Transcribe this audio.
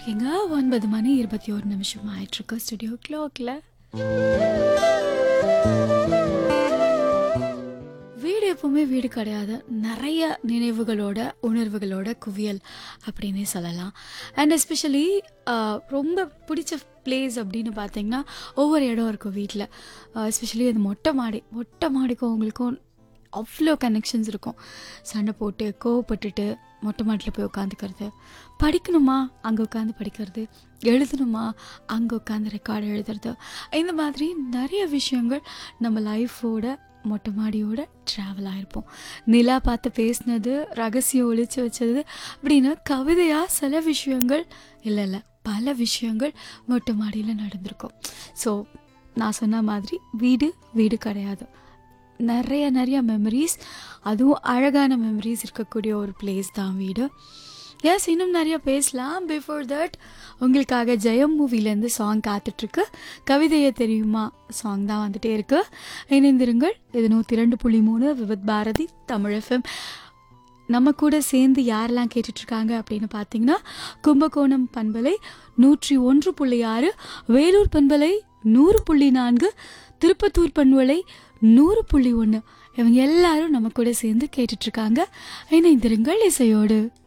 இருக்கீங்க ஒன்பது மணி இருபத்தி ஒரு நிமிஷம் ஆயிட்டிருக்கு ஸ்டுடியோ கிளாக்ல வீடு எப்பவுமே வீடு கிடையாது நிறைய நினைவுகளோட உணர்வுகளோட குவியல் அப்படின்னே சொல்லலாம் அண்ட் எஸ்பெஷலி ரொம்ப பிடிச்ச பிளேஸ் அப்படின்னு பார்த்தீங்கன்னா ஒவ்வொரு இடம் இருக்கும் வீட்டில் எஸ்பெஷலி அது மொட்டை மாடி மொட்டை மாடிக்கும் உங்களுக்கும் அவ்வளோ கனெக்ஷன்ஸ் இருக்கும் சண்டை போட்டு கோவப்பட்டுட்டு மொட்டை மாட்டில் போய் உட்காந்துக்கிறது படிக்கணுமா அங்கே உட்காந்து படிக்கிறது எழுதணுமா அங்கே உட்காந்து ரெக்கார்டு எழுதுறது இந்த மாதிரி நிறைய விஷயங்கள் நம்ம லைஃபோட மொட்டை மாடியோட ட்ராவல் ஆயிருப்போம் நிலா பார்த்து பேசினது ரகசியம் ஒழிச்சு வச்சது அப்படின்னு கவிதையாக சில விஷயங்கள் இல்லை இல்லை பல விஷயங்கள் மொட்டை மாடியில் நடந்திருக்கும் ஸோ நான் சொன்ன மாதிரி வீடு வீடு கிடையாது நிறைய நிறைய மெமரிஸ் அதுவும் அழகான மெமரிஸ் இருக்கக்கூடிய ஒரு பிளேஸ் தான் வீடு எஸ் இன்னும் நிறைய பேசலாம் பிஃபோர் தட் உங்களுக்காக ஜெயம் மூவிலேருந்து சாங் காத்துட்ருக்கு கவிதையை தெரியுமா சாங் தான் வந்துட்டே இருக்கு இணைந்திருங்கள் இது நூற்றி ரெண்டு புள்ளி மூணு விவித் பாரதி தமிழ் எஃப்எம் நம்ம கூட சேர்ந்து யாரெல்லாம் கேட்டுட்ருக்காங்க அப்படின்னு பார்த்தீங்கன்னா கும்பகோணம் பண்பலை நூற்றி ஒன்று புள்ளி ஆறு வேலூர் பண்பலை நூறு புள்ளி நான்கு திருப்பத்தூர் பண்பலை நூறு புள்ளி ஒன்று இவங்க எல்லாரும் நம்ம கூட சேர்ந்து கேட்டுட்ருக்காங்க இணைந்திருங்கள் இசையோடு